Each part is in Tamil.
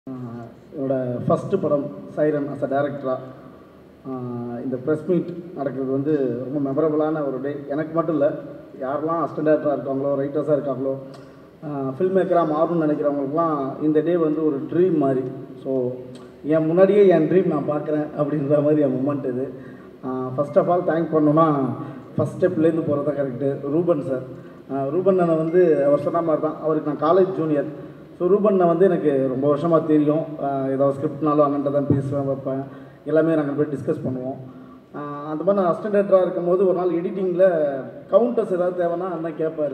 என்னோட ஃபஸ்ட்டு படம் சைரன் அஸ் அ டேரக்டராக இந்த ப்ரெஸ் மீட் நடக்கிறது வந்து ரொம்ப மெமரபுளான ஒரு டே எனக்கு மட்டும் இல்லை யாரெல்லாம் அசிஸ்டன்ட் டேரக்டராக இருக்காங்களோ ரைட்டர்ஸாக இருக்காங்களோ ஃபில்ம் மேக்கராக மாறணும்னு நினைக்கிறவங்களுக்குலாம் இந்த டே வந்து ஒரு ட்ரீம் மாதிரி ஸோ என் முன்னாடியே என் ட்ரீம் நான் பார்க்குறேன் அப்படின்ற மாதிரி என் மூமெண்ட் இது ஃபர்ஸ்ட் ஆஃப் ஆல் தேங்க் பண்ணோன்னா ஃபஸ்ட் ஸ்டெப்லேருந்து போகிறது தான் கரெக்டு ரூபன் சார் ரூபன் அண்ணனை வந்து அவர் சொன்ன மாதிரி தான் அவருக்கு நான் காலேஜ் ஜூனியர் ஸோ ரூபண்ணை வந்து எனக்கு ரொம்ப வருஷமாக தெரியும் ஆஹ் ஏதாவது ஸ்கிரிப்ட்னாலும் அண்ணன்ட்ட தான் பேசுவேன் வைப்பேன் எல்லாமே நாங்கள் போய் டிஸ்கஸ் பண்ணுவோம் ஆஹ் அந்த மாதிரி நான் அசிஸ்டன்ட் டேரக்டராக இருக்கும்போது ஒரு நாள் எடிட்டிங்கில் கவுண்டர்ஸ் ஏதாவது தேவைன்னா அண்ணன் கேட்பாரு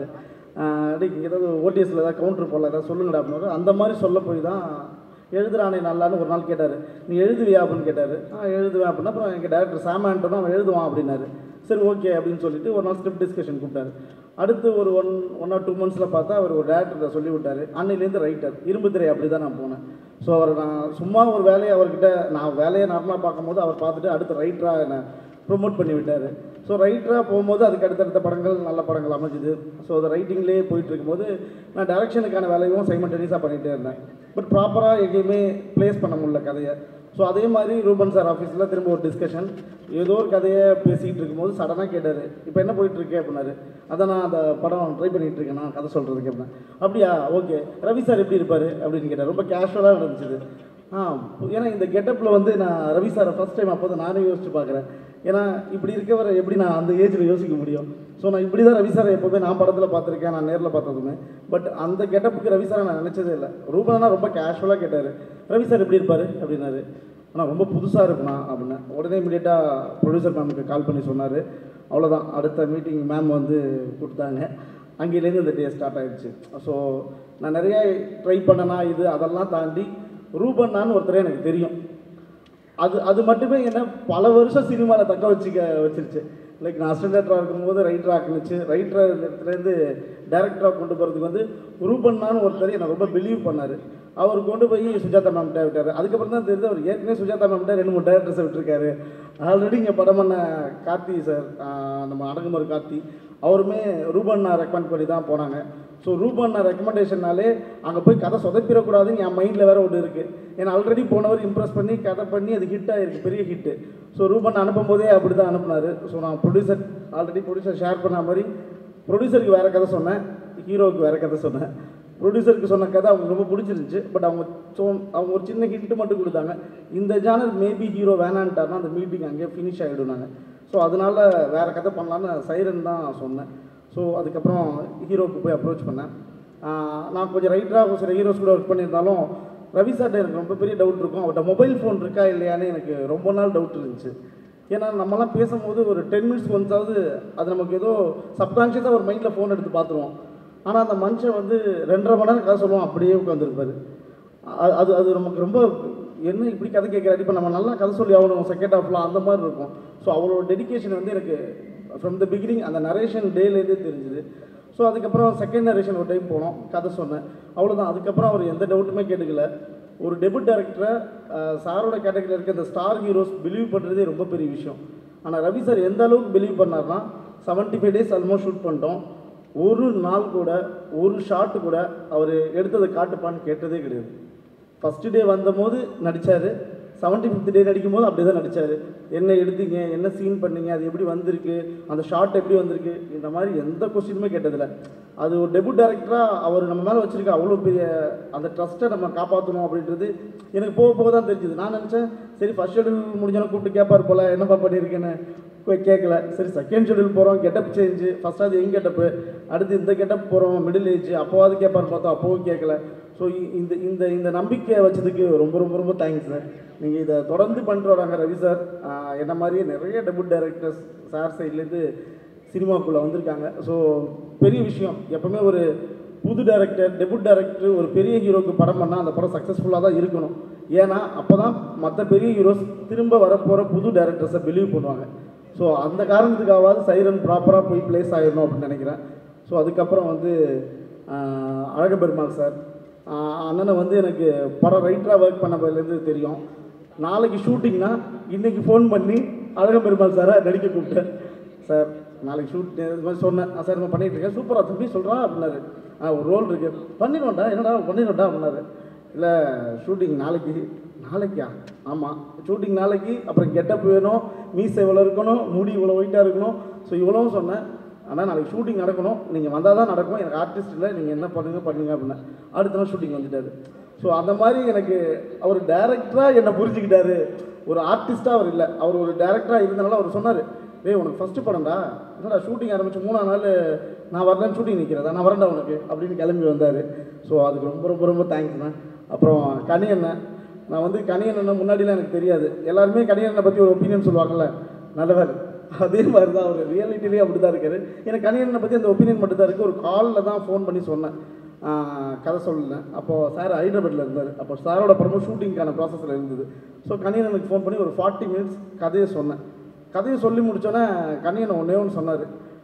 அடி ஏதாவது ஓடிஎஸில் ஏதாவது கவுண்டர் போடல ஏதாவது சொல்லுங்கடா அப்படின்னு அந்த மாதிரி சொல்ல போய் தான் எழுதுறானே நல்லான்னு ஒரு நாள் கேட்டார் நீ எழுதுவியா அப்படின்னு கேட்டார் ஆ எழுதுவேன் அப்படின்னா அப்புறம் எங்கள் டேரக்டர் சாமான்ட்டு தான் அவன் எழுதுவான் அப்படின்னாரு சரி ஓகே அப்படின்னு சொல்லிட்டு ஒரு நாள் ஸ்கிரிப்ட் டிஸ்கஷன் கூப்பிட்டாரு அடுத்து ஒரு ஒன் ஒன் ஆர் டூ மந்த்ஸில் பார்த்தா அவர் ஒரு டேரக்டரை சொல்லி விட்டார் அன்னையிலேருந்து ரைட்டர் இரும்பு திரை அப்படி தான் நான் போனேன் ஸோ அவர் நான் சும்மா ஒரு வேலையை அவர்கிட்ட நான் வேலையை நார்மலாக பார்க்கும்போது அவர் பார்த்துட்டு அடுத்து ரைட்டராக என்னை ப்ரொமோட் பண்ணி விட்டார் ஸோ ரைட்டராக போகும்போது அதுக்கு அடுத்தடுத்த படங்கள் நல்ல படங்கள் அமைஞ்சுது ஸோ அது ரைட்டிங்லேயே போயிட்டு இருக்கும்போது நான் டைரக்ஷனுக்கான வேலையும் சைமல்டேனியஸாக பண்ணிகிட்டே இருந்தேன் பட் ப்ராப்பராக எங்கேயுமே ப்ளேஸ் பண்ண முடியல கதையை ஸோ அதே மாதிரி ரூபன் சார் ஆஃபீஸில் திரும்ப ஒரு டிஸ்கஷன் ஏதோ ஒரு கதையை பேசிகிட்டு இருக்கும்போது சடனாக கேட்டார் இப்போ என்ன போயிட்டு இருக்கே அப்படின்னாரு அதான் நான் அந்த படம் ட்ரை பண்ணிகிட்டு இருக்கேன் நான் கதை சொல்கிறதுக்கு அப்படின்னா அப்படியா ஓகே ரவி சார் எப்படி இருப்பார் அப்படின்னு கேட்டார் ரொம்ப கேஷுவலாக இருந்துச்சு ஆ ஏன்னா இந்த கெட்டப்பில் வந்து நான் ரவி சாரை ஃபஸ்ட் டைம் அப்போ தான் நானே யோசிச்சு பார்க்குறேன் ஏன்னா இப்படி இருக்கவரை எப்படி நான் அந்த ஏஜில் யோசிக்க முடியும் ஸோ நான் இப்படி தான் ரவி சாரை எப்போவுமே நான் படத்தில் பார்த்துருக்கேன் நான் நேரில் பார்த்ததுமே பட் அந்த கெட்டப்புக்கு ரவி சாரை நான் நினச்சதே இல்லை ரூபனா ரொம்ப கேஷுவலாக கேட்டார் ரவி சார் எப்படி இருப்பார் அப்படின்னாரு ஆனால் ரொம்ப புதுசாக இருக்குண்ணா அப்படின்னேன் உடனே இமீடியட்டாக ப்ரொடியூசர் மேமுக்கு கால் பண்ணி சொன்னார் அவ்வளோதான் அடுத்த மீட்டிங் மேம் வந்து கொடுத்தாங்க அங்கேலேருந்து இந்த டே ஸ்டார்ட் ஆயிடுச்சு ஸோ நான் நிறைய ட்ரை பண்ணனா இது அதெல்லாம் தாண்டி ரூபண்ணான்னு ஒருத்தர் எனக்கு தெரியும் அது அது மட்டுமே என்ன பல வருஷம் சினிமாவில் தக்க வச்சுக்க வச்சிருச்சு லைக் நான் அசிஸ்டன்ட் டேரக்டராக இருக்கும்போது ரைட்டர் ஆக்குனுச்சு ரைட்டர் இடத்துலேருந்து டேரக்டராக கொண்டு போகிறதுக்கு வந்து ரூபண்ணான்னு ஒருத்தர் என்னை ரொம்ப பிலீவ் பண்ணார் அவர் கொண்டு போய் சுஜாதா மேம்கிட்ட விட்டார் அதுக்கப்புறம் தான் தெரியுது அவர் ஏற்கனவே சுஜாதா மேம்கிட்ட ரெண்டு மூணு டேரக்டர்ஸை விட்டுருக்காரு ஆல்ரெடி இங்கே படம் பண்ண கார்த்தி சார் நம்ம அடங்குமுறை கார்த்தி அவருமே ரூபண்ணா ரெக்கமெண்ட் பண்ணி தான் போனாங்க ஸோ ரூபண்ணா ரெக்கமெண்டேஷன்னாலே அங்கே போய் கதை சொதப்பிடக்கூடாதுன்னு என் மைண்டில் வேற ஒன்று இருக்குது ஏன்னா ஆல்ரெடி போனவர் இம்ப்ரெஸ் பண்ணி கதை பண்ணி அது ஹிட் ஆயிருக்கு பெரிய ஹிட்டு ஸோ ரூபன் அனுப்பும் போதே அப்படி தான் அனுப்புனாரு ஸோ நான் ப்ரொடியூசர் ஆல்ரெடி ப்ரொடியூசர் ஷேர் பண்ண மாதிரி ப்ரொடியூசருக்கு வேறு கதை சொன்னேன் ஹீரோவுக்கு வேறு கதை சொன்னேன் ப்ரொடியூசருக்கு சொன்ன கதை அவங்களுக்கு ரொம்ப பிடிச்சிருந்துச்சு பட் அவங்க ஸோ அவங்க ஒரு சின்ன ஹிண்ட்டு மட்டும் கொடுத்தாங்க இந்த ஜானர் மேபி ஹீரோ வேணான்ட்டார்னா அந்த மீட்டிங் அங்கேயே ஃபினிஷ் ஆகிடுனாங்க ஸோ அதனால் வேறு கதை பண்ணலான்னு சைரன் தான் சொன்னேன் ஸோ அதுக்கப்புறம் ஹீரோவுக்கு போய் அப்ரோச் பண்ணேன் ஆஹ் நான் கொஞ்சம் ரைட்டராக சில ஹீரோஸ் கூட ஒர்க் பண்ணியிருந்தாலும் ரவி சார்ட்ட எனக்கு ரொம்ப பெரிய டவுட் இருக்கும் அவர்கிட்ட மொபைல் ஃபோன் இருக்கா இல்லையான்னு எனக்கு ரொம்ப நாள் டவுட் இருந்துச்சு ஏன்னா நம்மலாம் பேசும்போது ஒரு டென் மினிட்ஸ் ஒன்ஸாவது அது நமக்கு ஏதோ சப்கான்ஷியஸாக ஒரு மைண்டில் ஃபோன் எடுத்து பார்த்துருவோம் ஆனால் அந்த மனுஷன் வந்து ரெண்டரை மணி நேரம் கதை சொல்லுவோம் அப்படியே உட்காந்துருப்பாரு அது அது அது நமக்கு ரொம்ப என்ன இப்படி கதை கேட்குறாரு இப்போ நம்ம நல்லா கதை சொல்லி ஆகணும் செகண்ட் ஹாஃப்லாம் அந்த மாதிரி இருக்கும் ஸோ அவரோட டெடிகேஷன் வந்து எனக்கு ஃப்ரம் த பிகினிங் அந்த நரேஷன் டேலேருந்தே தெரிஞ்சுது ஸோ அதுக்கப்புறம் செகண்ட் நரேஷன் ஒரு டைம் போனோம் கதை சொன்னேன் அவ்வளோதான் அதுக்கப்புறம் அவர் எந்த டவுட்டுமே கேட்டுக்கல ஒரு டெபுட் டேரக்டரை சாரோட கேட்டகரியில் இருக்க இந்த ஸ்டார் ஹீரோஸ் பிலீவ் பண்ணுறதே ரொம்ப பெரிய விஷயம் ஆனால் ரவி சார் எந்த அளவுக்கு பிலீவ் பண்ணார்னா seventy five days almost shoot பண்ணிட்டோம் ஒரு நாள் கூட ஒரு ஷாட்டு கூட அவர் எடுத்ததை காட்டுப்பான்னு கேட்டதே கிடையாது ஃபஸ்ட்டு டே வந்தபோது நடித்தார் செவன்ட்டி ஃபிஃப்த் டே நடிக்கும் போது அப்படி தான் நடித்தார் என்ன எடுத்தீங்க என்ன சீன் பண்ணீங்க அது எப்படி வந்திருக்கு அந்த ஷாட் எப்படி வந்திருக்கு இந்த மாதிரி எந்த கொஸ்டினுமே கேட்டதில்ல அது ஒரு டெபுட் டேரக்டராக அவர் நம்ம மேலே வச்சுருக்க அவ்வளோ பெரிய அந்த ட்ரஸ்ட்டை நம்ம காப்பாற்றணும் அப்படின்றது எனக்கு போக போக தான் தெரிஞ்சுது நான் நினச்சேன் சரி ஃபஸ்ட் ஷெடியூல் முடிஞ்சோன்னா கூப்பிட்டு கேட்பார் போல் என்னப்பா பண்ணியிருக்கேன்னு போய் கேட்கல சரி செகண்ட் ஷெடியூல் போகிறோம் கெட்டப் சேஞ்சு ஃபஸ்ட்டாவது எங் கெட்டப்பு அடுத்து இந்த கெட்டப் போகிறோம் மிடில் ஏஜ் அப்போவாது கேட்பார் பார்த்தோம் அப்போவும் கேட்கல ஸோ இந்த இந்த இந்த நம்பிக்கை வச்சதுக்கு ரொம்ப ரொம்ப ரொம்ப தேங்க்ஸ் சார் நீங்கள் இதை தொடர்ந்து பண்ணிட்டு வராங்க ரவி சார் ஆஹ் என்ன மாதிரியே நிறைய டெபுட் டைரக்டர்ஸ் சார் சைட்லேருந்து சினிமாக்குள்ளே வந்திருக்காங்க ஸோ பெரிய விஷயம் எப்பவுமே ஒரு புது டைரக்டர் டெபுட் டைரக்டர் ஒரு பெரிய ஹீரோக்கு படம் பண்ணால் அந்த படம் சக்ஸஸ்ஃபுல்லாக தான் இருக்கணும் ஏன்னா அப்போ தான் மற்ற பெரிய ஹீரோஸ் திரும்ப வரப்போகிற புது டைரக்டர்ஸை பிலீவ் பண்ணுவாங்க ஸோ அந்த காரணத்துக்காவது சைரன் ப்ராப்பராக போய் ப்ளேஸ் ஆகிடணும் அப்படின்னு நினைக்கிறேன் ஸோ அதுக்கப்புறம் வந்து ஆஹ், அழக பெருமாள் சார் ஆஹ், அண்ணனை வந்து எனக்கு படம் ரைட்டராக ஒர்க் பண்ணதுலேருந்து தெரியும் நாளைக்கு ஷூட்டிங்னா இன்னைக்கு ஃபோன் பண்ணி அழக பெருமாள் சாரை நடிக்க கூப்பிட்டேன் சார் நாளைக்கு ஷூட் இது மாதிரி சொன்னேன் "ஆ, சார் நம்ம பண்ணிட்டு இருக்கேன் சூப்பராக தம்பி சொல்கிறா அப்படின்னாரு ஆ ஒரு ரோல் இருக்கு பண்ணிடுவோம்டா என்னடா பண்ணிடுவோம்டா அப்படின்னாரு இல்லை ஷூட்டிங் நாளைக்கு நாளைக்கா ஆமாம் ஷூட்டிங் நாளைக்கு அப்புறம் கெட்டப் வேணும் மீசை இவ்வளோ இருக்கணும் முடி இவ்வளோ ஒயிட்டாக இருக்கணும் ஸோ இவ்வளவும் சொன்னேன் ஆனால் நாளைக்கு ஷூட்டிங் நடக்கணும் நீங்கள் வந்தால் தான் நடக்கும் எனக்கு ஆர்டிஸ்ட் இல்லை நீங்கள் என்ன பண்ணுங்க பண்ணுங்க அப்படின்னேன் அடுத்த நாள் ஷூட்டிங் வந்துட்டாரு ஸோ அந்த மாதிரி எனக்கு அவர் டேரக்டராக என்னை புரிஞ்சுக்கிட்டாரு ஒரு ஆர்டிஸ்ட்டாக அவர் இல்லை அவர் ஒரு டேரக்டராக இருந்தனால அவர் சொன்னார் டேய் உனக்கு ஃபஸ்ட்டு படம்டா என்னடா ஷூட்டிங் ஆரம்பிச்சு மூணாம் நாள் நான் வரலன்னு ஷூட்டிங் நிற்கிறதா நான் வரேன்டா உனக்கு அப்படின்னு கிளம்பி வந்தார் ஸோ அதுக்கு ரொம்ப ரொம்ப ரொம்ப தேங்க்ஸ்ண்ணா அப்புறம் கனி அண்ணன் நான் வந்து கனி அண்ணன் முன்னாடிலாம் எனக்கு தெரியாது எல்லாருமே கனி அண்ணனை பற்றி ஒரு ஒப்பீனியன் சொல்லுவாங்கல்ல நல்லவர் அதே மாதிரி தான் அவர் ரியாலிட்டிலேயே அப்படி தான் இருக்காரு எனக்கு கனி அண்ணனை பற்றி அந்த ஒப்பீனியன் மட்டும் தான் இருக்குது ஒரு காலில் தான் ஃபோன் பண்ணி சொன்னேன் ஆஹ் கதை சொல்லலை அப்போது சார் ஹைதராபாத்தில் இருந்தார் அப்போ சாரோட படமும் ஷூட்டிங்க்கான ப்ராசஸில் இருந்தது ஸோ கனியனுக்கு ஃபோன் பண்ணி ஒரு ஃபார்ட்டி மினிட்ஸ் கதையை சொன்னேன் கதையை சொல்லி முடிச்சோன்னே கனியன் ஒன்றே ஒன்று சொன்னார்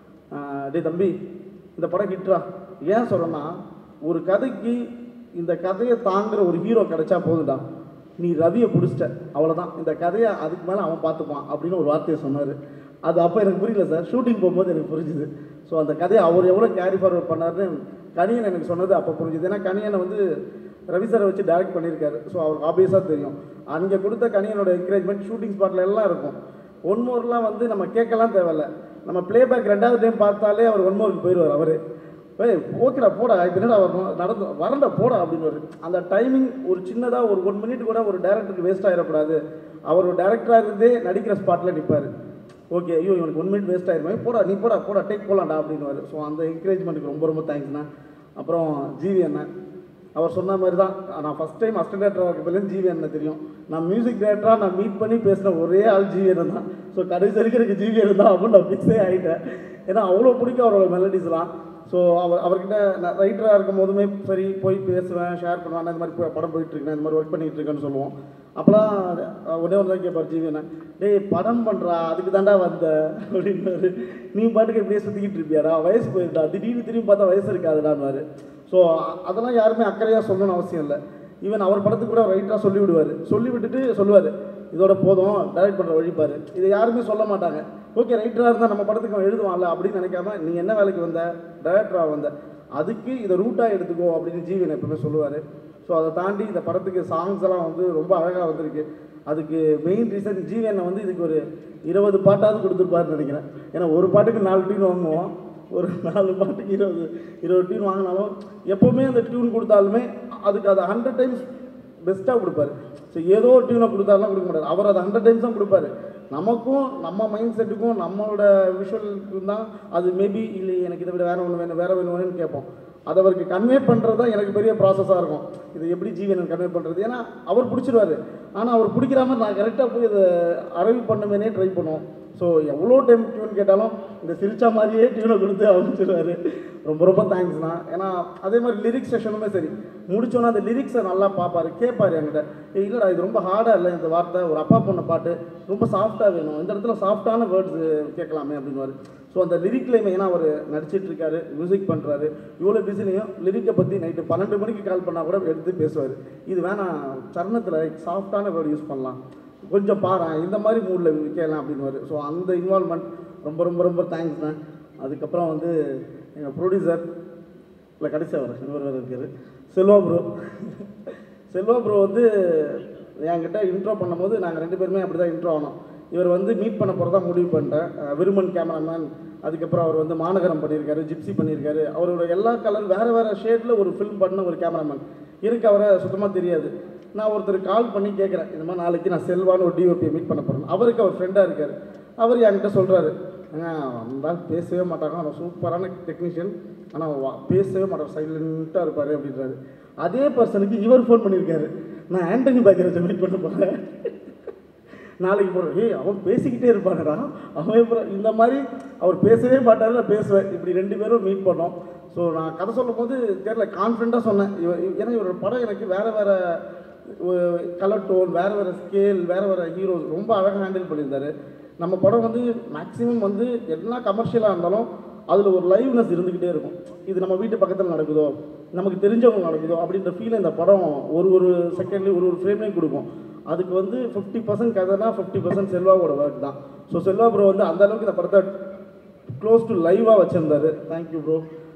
டேய் தம்பி இந்த படம் ஹிட்ரா ஏன் சொல்கிறேன்னா ஒரு கதைக்கு இந்த கதையை தாங்குற ஒரு ஹீரோ கிடைச்சா போதுடா நீ ரவியை பிடிச்சிட்ட அவ்வளோதான் இந்த கதையை அதுக்கு மேலே அவன் பார்த்துப்பான் அப்படின்னு ஒரு வார்த்தையை சொன்னார் அது அப்போ எனக்கு புரியல சார் ஷூட்டிங் போகும்போது எனக்கு புரிஞ்சுது ஸோ அந்த கதையை அவர் எவ்வளோ கேரி ஃபார்வர்ட் பண்ணாருன்னு கனியன் எனக்கு சொன்னது அப்போ புரிஞ்சுது ஏன்னா கனியனை வந்து ரவி சாரை வச்சு டைரக்ட் பண்ணியிருக்காரு ஸோ அவருக்கு ஆப்வியஸாக தெரியும் அங்கே கொடுத்த கனியனோட என்கரேஜ்மெண்ட் ஷூட்டிங் ஸ்பாட்டில் எல்லாம் இருக்கும் ஒன் மோர்லாம் வந்து நம்ம கேட்கலாம் தேவையில்ல நம்ம ப்ளேபேக் ரெண்டாவது டைம் பார்த்தாலே அவர் ஒன் மோருக்கு போயிடுவார் அவர் ஏய் ஓகேடா போடா இப்போ என்னடா வரணும் நடந்து வரண்டா போடா அப்படின்னு அந்த டைமிங் ஒரு சின்னதாக ஒரு ஒன் மினிட் கூட ஒரு டேரக்டருக்கு வேஸ்ட் ஆகிடக்கூடாது அவர் ஒரு டேரக்டராக இருந்தே நடிக்கிற ஸ்பாட்டில் நிற்பார் ஓகே ஐயோ இவனுக்கு ஒன் மினிட் வேஸ்ட் ஆயிருமே போடா நீ போடா போடா டேக் போகலாம்டா அப்படின்னு ஸோ அந்த என்கரேஜ்மெண்ட்டுக்கு ரொம்ப ரொம்ப தேங்க்ஸ்ண்ணா அப்புறம் ஜிவி அண்ணன் அவர் சொன்ன மாதிரி தான் நான் ஃபஸ்ட் டைம் அசிஸ்டன்ட் டேரக்டராக இருக்கப்பலேருந்து ஜிவி அண்ணன் தெரியும் நான் மியூசிக் டேரக்டராக நான் மீட் பண்ணி பேசின ஒரே ஆள் ஜிவி அண்ணன் தான் ஸோ கடைசி வரைக்கும் எனக்கு ஜிவி அண்ணன் தான் அப்படின்னு நான் ஃபிக்ஸே ஆகிட்டேன் ஏன்னா அவ்வளோ பிடிக்கும் அவரோட மெலடிஸ்லாம் ஸோ அவர் அவர்கிட்ட நான் ரைட்டராக இருக்கும் போதுமே சரி போய் பேசுவேன் ஷேர் பண்ணுவேன் "அண்ணா, இந்த மாதிரி போ- படம் போயிட்டு இருக்கேன் இந்த மாதிரி ஒர்க் பண்ணிட்டு இருக்கேன்னு சொல்லுவோம் அப்போலாம் ஒரே ஒரு தான் கேட்பார் ஜிவி அண்ணன் டேய் படம் பண்ணுறா அதுக்கு தாண்டா வந்த அப்படின்னாரு நீ பாட்டுக்கு இப்படியே சுற்றிக்கிட்டு இருப்பியாடா வயசு போயிருடா திடீர்னு திரும்பி பார்த்தா வயசு இருக்காதுடான்னு ஸோ அதெல்லாம் யாருமே அக்கறையாக சொல்லணும்னு அவசியம் இல்லை ஈவன் அவர் படத்துக்கு கூட ரைட்டராக சொல்லி விடுவார் சொல்லி விட்டுட்டு சொல்லுவார் இதோட போதும் டைரக்ட் பண்ணுற வழிப்பார் இதை யாருமே சொல்ல மாட்டாங்க ஓகே ரைட்டராக இருந்தால் நம்ம படத்துக்கு அவன் எழுதுவான்ல அப்படின்னு நினைக்காம நீ என்ன வேலைக்கு வந்த டைரக்டராக வந்த அதுக்கு இதை ரூட்டாக எடுத்துக்கோ அப்படின்னு ஜீவன் எப்பவுமே சொல்லுவார் ஸோ அதை தாண்டி இந்த படத்துக்கு சாங்ஸ் எல்லாம் வந்து ரொம்ப அழகாக வந்திருக்கு அதுக்கு மெயின் ரீசன் ஜீவனை வந்து இதுக்கு ஒரு இருபது பாட்டாவது கொடுத்துருப்பாருன்னு நினைக்கிறேன் ஏன்னா ஒரு பாட்டுக்கு நாலு டியூன் வாங்குவோம் ஒரு நாலு பாட்டுக்கு இருபது இருபது டியூன் வாங்கினாலும் எப்போவுமே அந்த டியூன் கொடுத்தாலுமே அதுக்கு அதை ஹண்ட்ரட் டைம்ஸ் பெஸ்ட்டாக கொடுப்பாரு ஸோ ஏதோ ஒரு டியூனை கொடுத்தாலும் கொடுக்க மாட்டார் அவர் அதை ஹண்ட்ரட் டைம்ஸ் தான் கொடுப்பாரு நமக்கும் நம்ம மைண்ட் செட்டுக்கும் நம்மளோட விஷுவலுக்கும் தான் அது மேபி இல்லை எனக்கு இதை விட வேற ஒன்று வேணும் வேற வேணும் வேணும்னு கேட்போம் அதை அவருக்கு கன்வே பண்ணுறது தான் எனக்கு பெரிய ப்ராசஸாக இருக்கும் இது எப்படி ஜீவனை கன்வே பண்ணுறது ஏன்னா அவர் பிடிச்சிருவாரு ஆனால் அவர் பிடிக்கிற மாதிரி நான் கரெக்டாக போய் இதை அரவி பண்ணுமேனே ட்ரை பண்ணுவோம் ஸோ எவ்வளோ டைம் டியூன் கேட்டாலும் இந்த சிரிச்சா மாதிரியே டியூனை கொடுத்து அமைச்சிருவாரு ரொம்ப ரொம்ப தேங்க்ஸ்ண்ணா ஏன்னா அதே மாதிரி லிரிக்ஸ் செஷனுமே சரி முடிச்சோன்னா அந்த லிரிக்ஸை நல்லா பார்ப்பாரு கேட்பாரு என்கிட்ட "ஏய், இல்லைடா இது ரொம்ப ஹார்டாக இல்லை இந்த வார்த்தை ஒரு அப்பா பொண்ணு பாட்டு ரொம்ப சாஃப்டாக வேணும் இந்த இடத்துல சாஃப்டான வேர்ட்ஸ் கேட்கலாமே அப்படின்னுவாரு ஸோ அந்த லிரிக்லையுமே ஏன்னா அவர் நடிச்சிட்டு இருக்காரு மியூசிக் பண்ணுறாரு இவ்வளோ பிஸிலையும் லிரிக்கை பற்றி நைட்டு பன்னெண்டு மணிக்கு கால் பண்ணால் கூட எடுத்து பேசுவார் இது வேணாம் சரணத்தில் சாஃப்டான வேர்டு யூஸ் பண்ணலாம் கொஞ்சம் பாரு இந்த மாதிரி மூடில் விற்கலாம் அப்படின்னு ஸோ அந்த இன்வால்மெண்ட் ரொம்ப ரொம்ப ரொம்ப தேங்க்ஸ்ண்ணே அதுக்கப்புறம் வந்து எங்கள் ப்ரொடியூசர் இல்லை கடைசியாக வர இன்னொரு வேறு இருக்காரு செல்வா ப்ரோ செல்வா ப்ரோ வந்து என்கிட்ட இன்ட்ரோ பண்ணும்போது நாங்கள் ரெண்டு பேருமே அப்படி தான் இன்ட்ரோ ஆனோம் இவர் வந்து மீட் பண்ண போகிறதா முடிவு பண்ணிட்டேன் அஹ் விருமன் கேமராமேன் அதுக்கப்புறம் அவர் வந்து மாநகரம் பண்ணியிருக்காரு ஜிப்சி பண்ணியிருக்காரு அவரோட எல்லா கலர் வேறு வேறு ஷேடில் ஒரு ஃபில்ம் பண்ண ஒரு கேமராமேன் இருக்கு அவரை சுத்தமாக தெரியாது நான் ஒருத்தர் கால் பண்ணி கேட்குறேன் இந்த மாதிரி நாளைக்கு நான் செல்வான்னு ஒரு டிஓபியை மீட் பண்ண போகிறேன் அவருக்கு அவர் ஃப்ரெண்டாக இருக்கார் அவர் என்கிட்ட சொல்கிறாரு வந்தால் பேசவே மாட்டாங்க அவன் சூப்பரான டெக்னீஷியன் ஆனால் பேசவே மாட்டார் சைலண்ட்டாக இருப்பார் அப்படின்றாரு அதே பர்சனுக்கு இவர் ஃபோன் பண்ணியிருக்காரு நான் ஆண்டனி பாக்கரேஜை மீட் பண்ண போகிறேன் நாளைக்கு போகிறோம் ஏய் அவன் பேசிக்கிட்டே இருப்பானடா அவன் அப்புறம் இந்த மாதிரி அவர் பேசவே மாட்டாரு நான் பேசுவேன் இப்படி ரெண்டு பேரும் மீட் பண்ணோம் ஸோ நான் கதை சொல்லும் போது தெரியல கான்ஃபிடண்ட்டாக சொன்னேன் இவ இவ- ஏன்னா இவரோட படம் எனக்கு வேறு வேறு கலர் டோன் வேறு வேறு ஸ்கேல் வேறு வேறு ஹீரோஸ் ரொம்ப அழகாக ஹேண்டில் பண்ணியிருந்தாரு நம்ம படம் வந்து மேக்ஸிமம் வந்து என்ன கமர்ஷியலாக இருந்தாலும் அதில் ஒரு லைவ்னஸ் இருந்துக்கிட்டே இருக்கும் இது நம்ம வீட்டு பக்கத்தில் நடக்குதோ நமக்கு தெரிஞ்சவங்க நடக்குதோ அப்படின்ற ஃபீல் இந்த படம் ஒரு ஒரு செகண்ட்லேயும் ஒரு ஒரு ஃப்ரேம்லேயும் கொடுக்கும் அதுக்கு வந்து ஃபிஃப்டி பர்சன்ட் கதைனா ஃபிஃப்டி பர்சன்ட் செல்வாவோட ஒர்க் தான் ஸோ செல்வா ப்ரோ வந்து அந்த அளவுக்கு இந்த படத்தை க்ளோஸ் டு லைவாக வச்சுருந்தாரு தேங்க்யூ ப்ரோ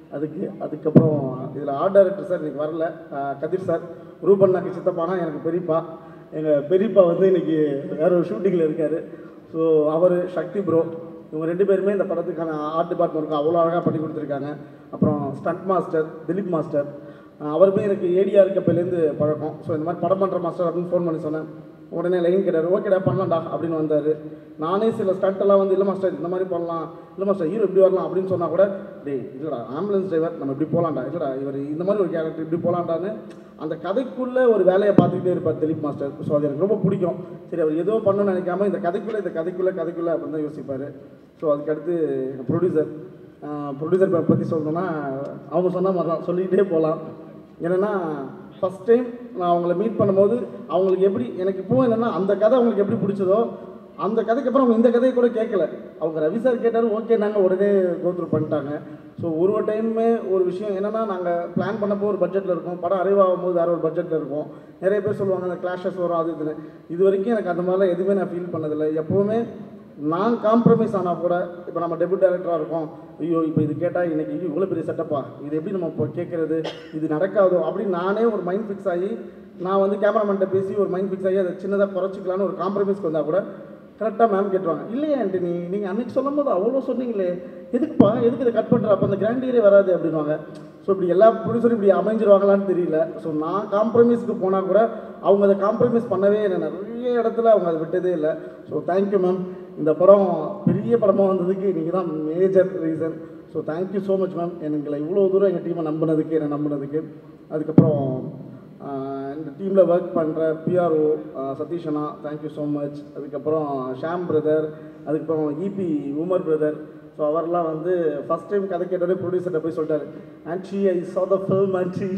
அதுக்கு அதுக்கப்புறம் இதில் ஆர்ட் டைரக்டர் சார் இன்னைக்கு வரல ஆஹ் கதிர் சார் ரூபண்ணாக்கு சித்தப்பானா எனக்கு பெரியப்பா எங்கள் பெரியப்பா வந்து இன்னைக்கு வேற ஒரு ஷூட்டிங்கில் இருக்கார் ஸோ அவர் சக்தி ப்ரோ இவங்க ரெண்டு பேருமே இந்த படத்துக்கான ஆர்ட் டிபார்ட்மெண்ட்டுக்கு அவ்வளோ அழகாக பண்ணி கொடுத்துருக்காங்க அப்புறம் stunt master Dileep master ah அவருமே எனக்கு ஏடிஆர் இருக்கப்பலேருந்து பழக்கம் ஸோ இந்த மாதிரி படம் பண்ணுற மாஸ்டர் அப்படின்னு ஃபோன் பண்ணி சொன்னேன் உடனே லைன் கேட்டார் ஓகேடா பண்ணலாம்டா அப்படின்னு வந்தார் நானே சில ஸ்டண்ட் எல்லாம் வந்து இல்லை மாஸ்டர் இந்த மாதிரி பண்ணலாம் இல்லை மாஸ்டர் ஹீரோ இப்படி வரலாம் அப்படின்னு சொன்னால் கூட டேய் இல்லைடா ஆம்புலன்ஸ் டிரைவர் நம்ம இப்படி போகலாம்டா இல்லைடா இவர் இந்த மாதிரி ஒரு கேரக்டர் இப்படி போகலான்டான்னு அந்த கதைக்குள்ளே ஒரு வேலையை பார்த்துக்கிட்டே இருப்பார் திலீப் மாஸ்டர் ஸோ அது எனக்கு ரொம்ப பிடிக்கும் சரி அவர் ஏதோ பண்ணணும்னு நினைக்காம இந்த கதைக்குள்ளே இந்த கதைக்குள்ளே கதைக்குள்ளே அப்படின்னு தான் யோசிப்பார் ஸோ அதுக்கடுத்து ப்ரொடியூசர் ப்ரொடியூசர் பற்றி சொல்லணும்னா அவங்க சொன்ன மாதிரி தான் சொல்லிக்கிட்டே போகலாம் என்னென்னா ஃபஸ்ட் டைம் நான் அவங்கள மீட் பண்ணும்போது அவங்களுக்கு எப்படி எனக்கு இப்போ என்னென்னா அந்த கதை அவங்களுக்கு எப்படி பிடிச்சதோ அந்த கதைக்கு அப்புறம் அவங்க இந்த கதையை கூட கேட்கல அவங்க ரவி சார் கேட்டார் ஓகே நாங்கள் உடனே கோத்ரூ பண்ணிட்டாங்க ஸோ ஒரு ஒரு டைமுமே ஒரு விஷயம் என்னென்னா நாங்கள் பிளான் பண்ணப்போ ஒரு பட்ஜெட்டில் இருக்கும் படம் அறிவாகும் போது வேறு ஒரு பட்ஜெட்டில் இருக்கும் நிறைய பேர் சொல்லுவாங்க அந்த கிளாஷஸ் வரும் அது இதுன்னு இது வரைக்கும் எனக்கு அந்த மாதிரிலாம் எதுவுமே நான் ஃபீல் பண்ணதில்லை எப்போவுமே நான் காம்ப்ரமைஸ் ஆனால் கூட இப்போ நம்ம டெபியூட் டைரக்டராக இருக்கோம் ஐயோ இப்போ இது கேட்டால் இன்னைக்கு ஐயோ இவ்வளோ பெரிய செட்டப்பா இது எப்படி நம்ம இப்போ கேட்குறது இது நடக்காதோ அப்படின்னு நானே ஒரு மைண்ட் ஃபிக்ஸ் ஆகி நான் வந்து கேமராமேன்ட்ட பேசி ஒரு மைண்ட் ஃபிக்ஸ் ஆகி அதை சின்னதாக குறைச்சிக்கலான்னு ஒரு காம்ப்ரமைஸ்க்கு வந்தால் கூட கரெக்டாக மேம் கேட்டுருவாங்க இல்லையா ஆண்டனி நீங்கள் அன்னைக்கு சொல்லும் போது அவ்வளோ சொன்னீங்களே எதுக்குப்பா எதுக்கு இதை கட் பண்ணுற அப்போ அந்த கிராண்டியரே வராது அப்படின்வாங்க ஸோ இப்படி எல்லா ப்ரொடியூசரும் இப்படி அமைஞ்சிருவாங்களான்னு தெரியல ஸோ நான் காம்ப்ரமைஸ்க்கு போனால் கூட அவங்க அதை காம்ப்ரமைஸ் பண்ணவே இல்லை நிறைய இடத்துல அவங்க அதை விட்டதே இல்லை ஸோ தேங்க்யூ மேம் இந்த படம் பெரிய படமாக வந்ததுக்கு நீங்கள் தான் major reason so thank you so much ma'am எங்களை இவ்வளோ தூரம் எங்கள் டீமை நம்பினதுக்கு என்னை நம்பினதுக்கு அதுக்கப்புறம் ஆஹ், இந்த டீமில் ஒர்க் பண்ணுற பிஆர்ஓ சதீஷ் அண்ணா தேங்க்யூ ஸோ மச் அதுக்கப்புறம் ஷாம் பிரதர் அதுக்கப்புறம் இபி உமர் பிரதர் ஸோ அவர்லாம் வந்து ஃபஸ்ட் டைம் கதை கேட்டோடனே ப்ரொடியூசர்கிட்ட போய் சொல்லிட்டாரு ஆன்ச்சி ஐ saw the film ஆன்ச்சி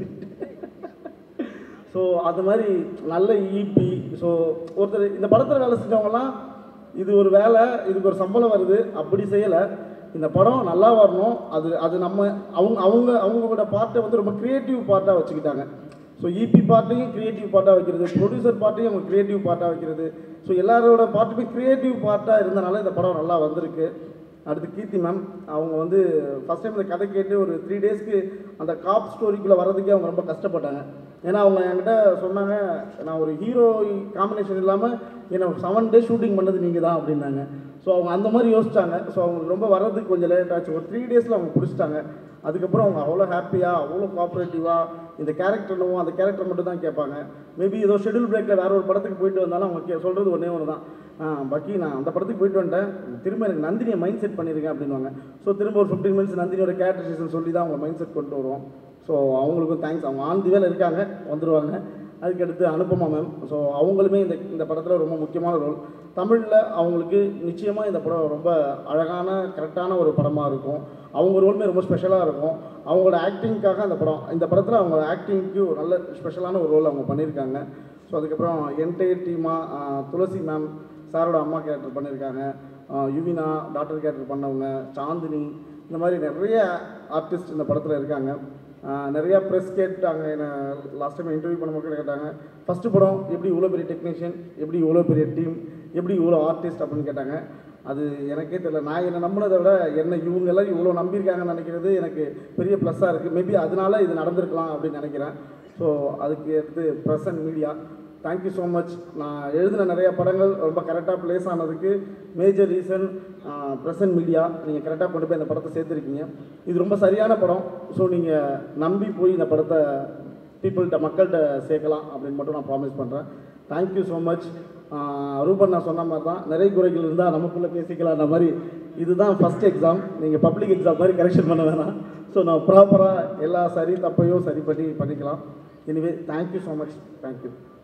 ஸோ அது மாதிரி நல்ல ஈபி ஸோ ஒருத்தர் இந்த படத்தில் வேலை செஞ்சவங்கலாம் இது ஒரு வேலை இதுக்கு ஒரு சம்பளம் வருது அப்படி செய்யலை இந்த படம் நல்லா வரணும் அது அது நம்ம அவங்க அவங்க அவங்களோட பார்ட்டை வந்து ரொம்ப க்ரியேட்டிவ் பார்ட்டாக வச்சுக்கிட்டாங்க ஸோ இபி பார்ட்டையும் க்ரியேட்டிவ் பார்ட்டாக வைக்கிறது ப்ரொடியூசர் பார்ட்டையும் அவங்க க்ரியேட்டிவ் பார்ட்டாக வைக்கிறது ஸோ எல்லாரோட பார்ட்டுமே க்ரியேட்டிவ் பார்ட்டாக இருந்தனால இந்த படம் நல்லா வந்திருக்கு அடுத்து கீர்த்தி மேம் அவங்க வந்து ஃபஸ்ட் டைம் இந்த கதை கேட்டு ஒரு த்ரீ டேஸ்க்கு அந்த காப் ஸ்டோரிக்குள்ளே வர்றதுக்கே அவங்க ரொம்ப கஷ்டப்பட்டாங்க ஏன்னா அவங்க என்கிட்ட சொன்னாங்க நான் ஒரு ஹீரோ காம்பினேஷன் இல்லாமல் என்னை செவன் டேஸ் ஷூட்டிங் பண்ணது நீங்கள் தான் அப்படின்னாங்க ஸோ அவங்க அந்த மாதிரி யோசிச்சாங்க ஸோ அவங்களுக்கு ரொம்ப வர்றதுக்கு கொஞ்சம் லேட் ஆச்சு ஒரு த்ரீ டேஸில் அவங்க பிடிச்சிட்டாங்க அதுக்கப்புறம் அவங்க அவ்வளோ ஹாப்பியாக அவ்வளோ கோஆப்ரேட்டிவாக இந்த கேரக்டர் என்னவோ அந்த கேரக்டர் மட்டும் தான் கேட்பாங்க மேபி ஏதோ ஷெடியூல் பிரேக்கில் வேற ஒரு படத்துக்கு போயிட்டு வந்தாலும் அவங்க கே சொல்கிறது ஒன்றே ஒன்று தான் ஆ, பக்கி நான் அந்த படத்துக்கு போயிட்டு வந்துட்டேன் திரும்ப எனக்கு நந்தினியை மைண்ட் செட் பண்ணியிருக்கேன் அப்படின்வாங்க ஸோ திரும்ப ஒரு ஃபிஃப்டீன் மினிட்ஸ் நந்தினியோட கேரக்டரைசேஷன் சொல்லி தான் அவங்க மைண்ட் செட் கொண்டு வருவோம் ஸோ அவங்களுக்கும் தேங்க்ஸ் அவங்க ஆன் தி வேலை இருக்காங்க வந்துடுவாங்க அதுக்கடுத்து அனுப்பமா மேம் ஸோ அவங்களுமே இந்த இந்த படத்தில் ரொம்ப முக்கியமான ரோல் தமிழில் அவங்களுக்கு நிச்சயமாக இந்த படம் ரொம்ப அழகான கரெக்டான ஒரு படமாக இருக்கும் அவங்க ரோலுமே ரொம்ப ஸ்பெஷலாக இருக்கும் அவங்களோட ஆக்டிங்க்காக அந்த படம் இந்த படத்தில் அவங்க ஆக்டிங்க்கு ஒரு நல்ல ஸ்பெஷலான ஒரு ரோல் அவங்க பண்ணியிருக்காங்க ஸோ அதுக்கப்புறம் என்டையர் டீமாக துளசி மேம் சாரோட அம்மா கேரக்டர் பண்ணியிருக்காங்க ஆஹ் யுவினா டாக்டர் கேரக்டர் பண்ணவங்க சாந்தினி இந்த மாதிரி நிறைய ஆர்டிஸ்ட் இந்த படத்தில் இருக்காங்க ஆஹ் நிறைய ப்ரெஸ் கேட்டாங்க என்ன லாஸ்ட் டைம் இன்டர்வியூ பண்ணும்போது கேட்டாங்க ஃபஸ்ட்டு படம் எப்படி இவ்வளோ பெரிய டெக்னீஷியன் எப்படி இவ்வளோ பெரிய டீம் எப்படி இவ்வளோ ஆர்டிஸ்ட் அப்படின்னு கேட்டாங்க அது எனக்கே தெரியல நான் என்னை நம்பினதை விட என்னை இவங்க எல்லாம் இவ்வளோ நம்பியிருக்காங்கன்னு நினைக்கிறது எனக்கு பெரிய ப்ளஸ்ஸாக இருக்குது மேபி அதனால இது நடந்திருக்கலாம் அப்படின்னு நினைக்கிறேன் ஸோ அதுக்கு அடுத்து present media thank you so much நான் எழுதின நிறைய படங்கள் ரொம்ப கரெக்டாக ப்ளேஸ் ஆனதுக்கு மேஜர் ரீசன் ப்ரெசன்ட் மீடியா நீங்கள் கரெக்டாக கொண்டு போய் இந்த படத்தை சேர்த்துருக்கீங்க இது ரொம்ப சரியான படம் ஸோ நீங்கள் நம்பி போய் இந்த படத்தை பீப்புள்கிட்ட மக்கள்கிட்ட சேர்க்கலாம் அப்படின்னு மட்டும் நான் ப்ராமிஸ் பண்ணுறேன் தேங்க்யூ ஸோ மச் ரூபன் நான் சொன்ன மாதிரி தான் நிறைய குறைகள் இருந்தால் நமக்குள்ளே பேசிக்கலாம்ன்ற மாதிரி இதுதான் ஃபஸ்ட் எக்ஸாம் நீங்கள் பப்ளிக் எக்ஸாம் மாதிரி கரெக்ஷன் பண்ண வேணாம் ஸோ நான் ப்ராப்பராக எல்லா சரி தப்பையும் சரி பண்ணி பண்ணிக்கலாம் anyway thank you so much thank you